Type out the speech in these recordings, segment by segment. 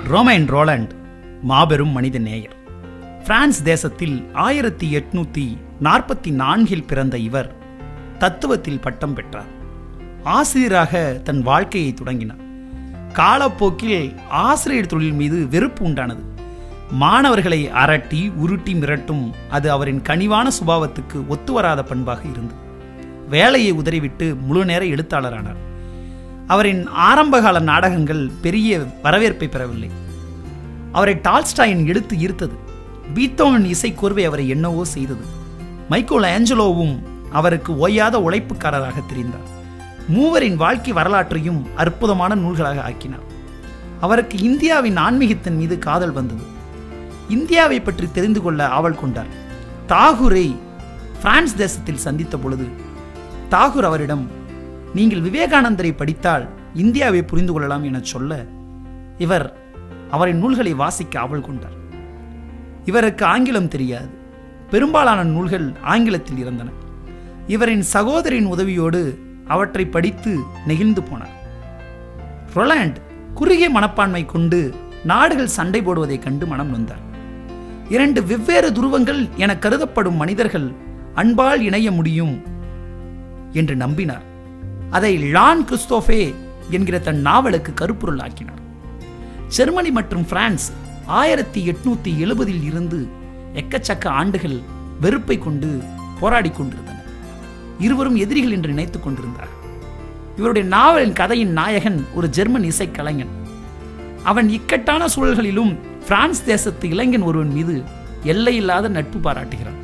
Romain Roland மாபெரும் மனித நேயர் பிரான்ஸ் தேசத்தில் ஆயிரத்தி எட்நூத்தி நாற்பத்தி நான்கில் பிறந்த இவர் தத்துவத்தில் பட்டம் பெற்றார் ஆசிரியராக தன் வாழ்க்கையை தொடங்கினார் காலப்போக்கில் ஆசிரியர் தொழில் மீது வெறுப்பு உண்டானது மாணவர்களை அரட்டி உருட்டி மிரட்டும் அது அவரின் கனிவான சுபாவத்துக்கு ஒத்துவராத பண்பாக இருந்தது வேலையை உதறிவிட்டு முழு நேர எழுத்தாளரானார் அவரின் ஆரம்பகால நாடகங்கள் பெரிய வரவேற்பை பெறவில்லை அவரை டால்ஸ்டாயின் எழுத்து ஈர்த்தது பீத்தோவன் இசைக்கோர்வை அவரை என்னவோ செய்தது மைக்கேல் ஆஞ்சலோவும் அவருக்கு ஓயாத உழைப்புக்காரராக தெரிந்தார் மூவரின் வாழ்க்கை வரலாற்றையும் அற்புதமான நூல்களாக ஆக்கினார் அவருக்கு இந்தியாவின் ஆன்மீகத்தின் மீது காதல் வந்தது இந்தியாவை பற்றி தெரிந்து கொள்ள ஆவல் கொண்டார் தாகூரை பிரான்ஸ் தேசத்தில் சந்தித்த பொழுது தாகூர் அவரிடம் நீங்கள் விவேகானந்தரை படித்தால் இந்தியாவை புரிந்து கொள்ளலாம் என சொல்ல இவர் அவரின் நூல்களை வாசிக்க ஆவல் கொண்டார் இவருக்கு ஆங்கிலம் தெரியாது பெரும்பாலான நூல்கள் ஆங்கிலத்தில் இருந்தன இவரின் சகோதரின் உதவியோடு அவற்றை படித்து நெகிழ்ந்து போனார் ரொலாண்ட் குறுகிய மனப்பான்மை கொண்டு நாடுகள் சண்டை போடுவதைக் கண்டு மனம் நொந்தார் இரண்டு வெவ்வேறு துருவங்கள் என கருதப்படும் மனிதர்கள் அன்பால் இணைய முடியும் என்று நம்பினார் அதை லான் கிறிஸ்தோஃபே என்கிற தன் நாவலுக்கு கருப்பொருளாக்கினார் ஜெர்மனி மற்றும் பிரான்ஸ் ஆயிரத்தி எட்நூத்தி எழுபதில் இருந்து எக்கச்சக்க ஆண்டுகள் வெறுப்பை கொண்டு போராடி கொண்டிருந்தனர் இருவரும் எதிரிகள் என்று நினைத்துக் கொண்டிருந்தார் இவருடைய நாவலின் கதையின் நாயகன் ஒரு ஜெர்மன் இசைக்கலைஞன் அவன் இக்கட்டான சூழல்களிலும் பிரான்ஸ் தேசத்து இளைஞன் ஒருவன் மீது எல்லையில்லாத நட்பு பாராட்டுகிறான்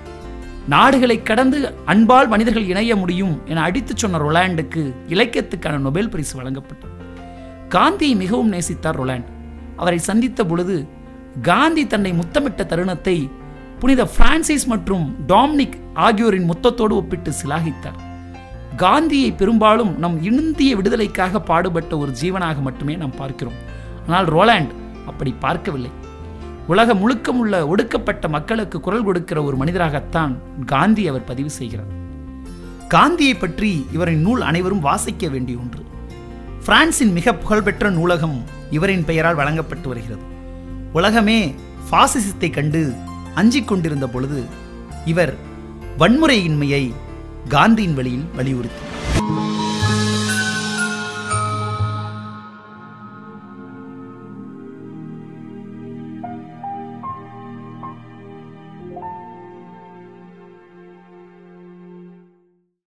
நாடுகளை கடந்து அன்பால் மனிதர்கள் இணைய முடியும் என அடித்துச் சொன்ன ரொலாண்டுக்கு இலக்கியத்துக்கான நொபேல் பரிசு வழங்கப்பட்டது காந்தியை மிகவும் நேசித்தார் ரொலாண்ட் அவரை சந்தித்த பொழுது காந்தி தன்னை முத்தமிட்ட தருணத்தை புனித பிரான்சிஸ் மற்றும் டாம்னிக் ஆகியோரின் முத்தத்தோடு ஒப்பிட்டு சிலாகித்தார் காந்தியை பெரும்பாலும் நம் இந்திய விடுதலைக்காக பாடுபட்ட ஒரு ஜீவனாக மட்டுமே நாம் பார்க்கிறோம் ஆனால் ரோலாண்ட் அப்படி பார்க்கவில்லை உலகம் முழுக்கம் உள்ள ஒடுக்கப்பட்ட மக்களுக்கு குரல் கொடுக்கிற ஒரு மனிதராகத்தான் காந்தி அவர் பதிவு செய்கிறார் காந்தியை பற்றி இவரின் நூல் அனைவரும் வாசிக்க வேண்டிய ஒன்று பிரான்சின் மிக புகழ்பெற்ற நூலகம் இவரின் பெயரால் வழங்கப்பட்டு வருகிறது உலகமே பாசிசத்தை கண்டு அஞ்சிக் கொண்டிருந்த பொழுது இவர் வன்முறையின்மையை காந்தியின் வழியில் வலியுறுத்தினார்